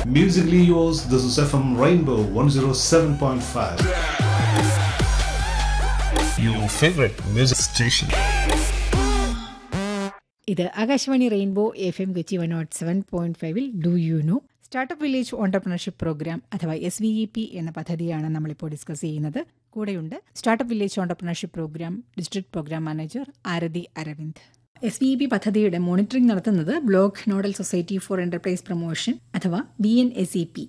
Musically yours, this is FM Rainbow 107.5. Your favorite music station. ഇത് Akashvani rainbow F M Kochi one nought seven point ഫൈവിൽ do you know startup village entrepreneurship programme അഥവാ S V E P എന്ന പദ്ധതിയാണ് നമ്മളിപ്പോൾ discuss ചെയ്യുന്നത് കൂടെയുണ്ട് startup village entrepreneurship programme district programme manager Aarathi Aravind S V E P പദ്ധതിയുടെ monitoring നടത്തുന്നത് block nodal society for enterprise promotion അഥവാ B N S E P